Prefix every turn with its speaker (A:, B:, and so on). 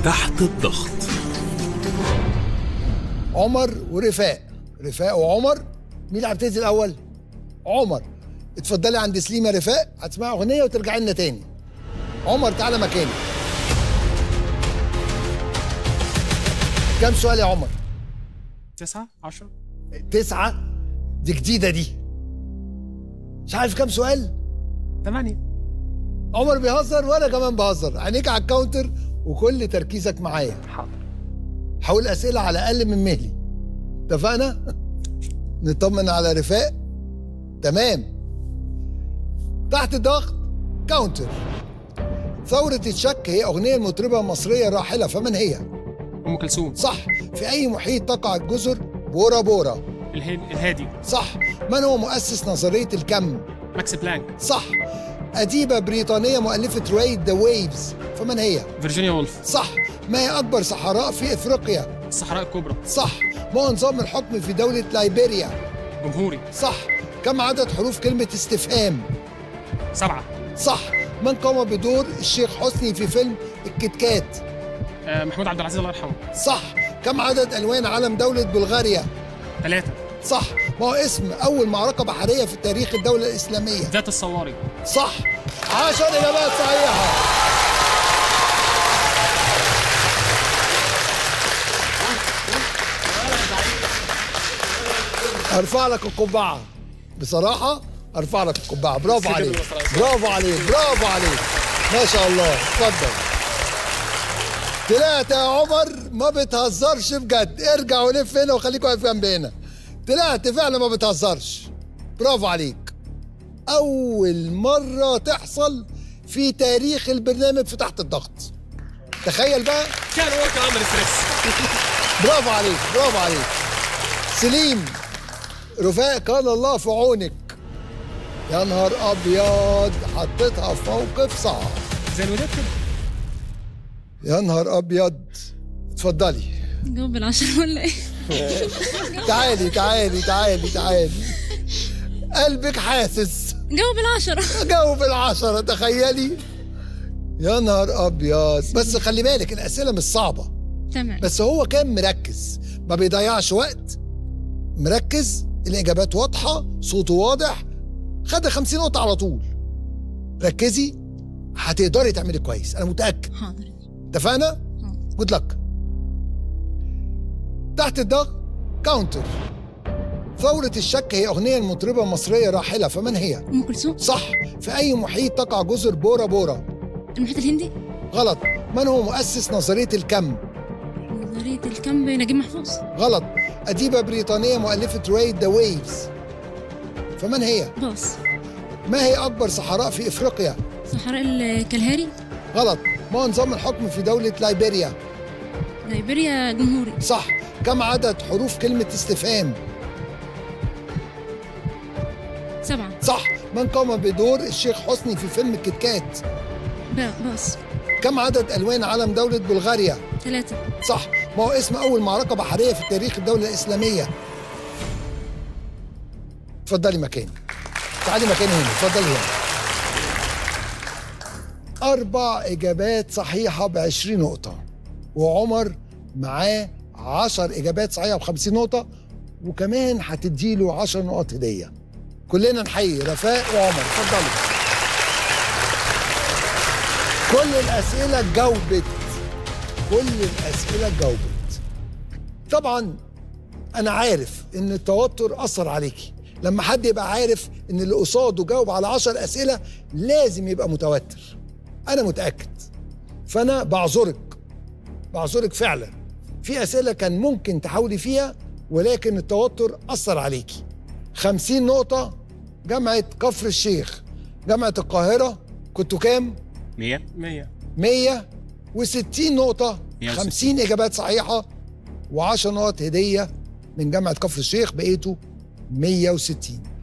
A: تحت الضغط
B: عمر ورفاق رفاق وعمر مين اللي هيبتدي الاول عمر اتفضلي عند سليمه رفاق هتسمعي اغنيه وترجعي لنا تاني عمر تعالى مكاني كم سؤال يا عمر
C: تسعة عشرة
B: تسعة دي جديدة دي مش عارف كم سؤال
C: ثمانية
B: عمر بيهزر وانا كمان بهزر عينيك على الكاونتر وكل تركيزك معايا
C: حاضر
B: حاول اسئله على اقل من مهلي اتفقنا نطمن على رفاق تمام تحت الضغط كاونتر ثورة الشك هي أغنية المطربة المصرية الراحلة فمن هي؟
C: أم كلثوم
B: صح في أي محيط تقع الجزر؟ بورا بورا
C: الهادي, الهادي.
B: صح من هو مؤسس نظرية الكم؟
C: ماكس بلانك
B: صح أديبة بريطانية مؤلفة رواية ذا ويفز فمن هي؟
C: فيرجينيا وولف
B: صح ما هي أكبر صحراء في إفريقيا؟
C: الصحراء الكبرى
B: صح ما هو نظام الحكم في دولة ليبيريا؟
C: جمهوري
B: صح كم عدد حروف كلمة استفهام؟
C: سبعة
B: صح من قام بدور الشيخ حسني في فيلم الكتكات؟
C: آه محمود عبد العزيز الله يرحمه
B: صح كم عدد ألوان علم دولة بلغاريا؟
C: ثلاثة
B: صح ما هو اسم أول معركة بحرية في تاريخ الدولة الإسلامية؟
C: ذات الصواري
B: صح عشر إجابات صحيحة ارفع لك القبعه بصراحه ارفع لك القبعه برافو عليك برافو عليك برافو عليك ما شاء الله اتفضل طلعت يا عمر ما بتهزرش بجد ارجع ولف هنا وخليك واقف جنب هنا طلعت فعلا ما بتهزرش برافو عليك اول مره تحصل في تاريخ البرنامج في تحت الضغط تخيل بقى
C: كان هو كان عامل ستريس
B: برافو عليك برافو عليك سليم رفاق كان الله في عونك يا نهار ابيض حطيتها في موقف صعب
C: زي الوداد كده
B: يا نهار ابيض اتفضلي
D: جاوب بالعشرة ولا ايه؟
B: تعالي تعالي تعالي تعالي قلبك حاسس
D: جاوب بالعشرة
B: جاوب العشرة تخيلي يا نهار ابيض بس خلي بالك الاسئله مش صعبه
D: تمام
B: بس هو كان مركز ما بيضيعش وقت مركز الاجابات واضحه صوته واضح خد 50 نقطه على طول ركزي هتقدري تعملي كويس انا متاكد
D: حاضر
B: اتفقنا
D: حاضر.
B: جود لك تحت الضغط كاونتر ثورة الشك هي أغنية المطربة المصرية راحلة فمن هي؟
D: ام كلثوم
B: صح في أي محيط تقع جزر بورا بورا؟
D: المحيط الهندي
B: غلط من هو مؤسس نظرية الكم؟
D: نظرية الكم نجيب محفوظ
B: غلط أديبة بريطانية مؤلفة رواية ذا ويفز فمن هي؟
D: باص
B: ما هي أكبر صحراء في إفريقيا؟
D: صحراء الكالهاري
B: غلط ما هو نظام الحكم في دولة ليبيريا؟
D: ليبيريا جمهوري
B: صح كم عدد حروف كلمة استفهام؟
D: سبعة
B: صح من قام بدور الشيخ حسني في فيلم الكتكات؟
D: با باص
B: كم عدد ألوان علم دولة بلغاريا؟
D: ثلاثة
B: صح ما هو اسم أول معركة بحرية في تاريخ الدولة الإسلامية اتفضلي مكاني تعالي مكاني هنا اتفضلي هنا أربع إجابات صحيحة ب 20 نقطة وعمر معاه 10 إجابات صحيحة ب 50 نقطة وكمان هتديله 10 نقط هدية كلنا نحيي رفاق وعمر اتفضلوا كل الأسئلة جاوبت كل الأسئلة جاوبت طبعا أنا عارف إن التوتر أثر عليكي لما حد يبقى عارف إن اللي قصاده جاوب على عشر أسئلة لازم يبقى متوتر أنا متأكد فأنا بعذرك بعذرك فعلا في أسئلة كان ممكن تحاولي فيها ولكن التوتر أثر عليكي خمسين نقطة جامعة كفر الشيخ جامعة القاهرة كنتوا كام؟
C: 100 100
B: 160 نقطة
C: 160.
B: 50 إجابات صحيحة و10 نقط هدية من جامعة كفر الشيخ بقيتوا 160